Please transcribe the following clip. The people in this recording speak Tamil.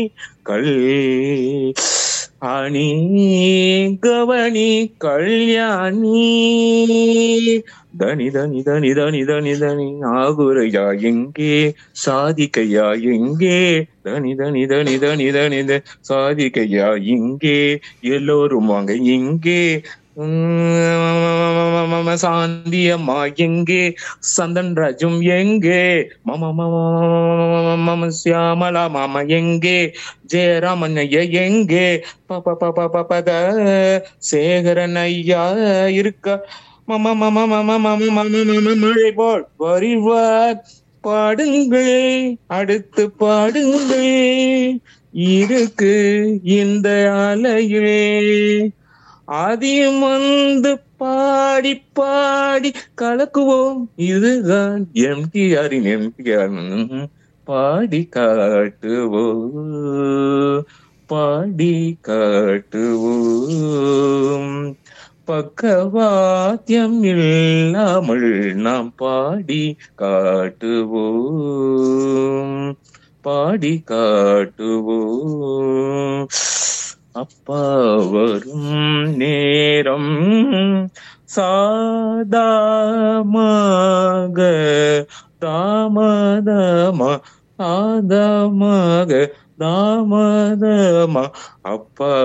கள் அணி கவனி கல்யாணி தனி தனி தனி தனி தனி தனி ஆகுரையா எங்கே சாதிக்கையா எங்கே தனி தனி தனி தனி தனி த- சாதிக்கையா இங்கே எல்லோரும் வாங்க இங்கே உம், சாந்தியம்மா எங்கே சந்தன் ராஜும் எங்கே மம மம மம சியாமலா மாமா எங்கே ஜெயராமன் ஐயா எங்கே பப பப பபத சேகரன் ஐயா இருக்க மம மம மம மம மம மம மழை போல் வருவார் பாடுங்கள் அடுத்து பாடுங்கள் இருக்கு இந்த அலையிலே அதிகம் வந்து பாடி பாடி கலக்குவோம் இதுதான் எம்டிஆரின் எம்டிஆர் பாடி காட்டுவோம் பாடி காட்டுவோம் பக்கவாத்தியம் இல்லாமல் நாம் பாடி காட்டுவோம் பாடி காட்டுவோம் அப்பா வரும் நேரம் சாதமாக தாமதமா சாதமாக தாமதமா அப்பா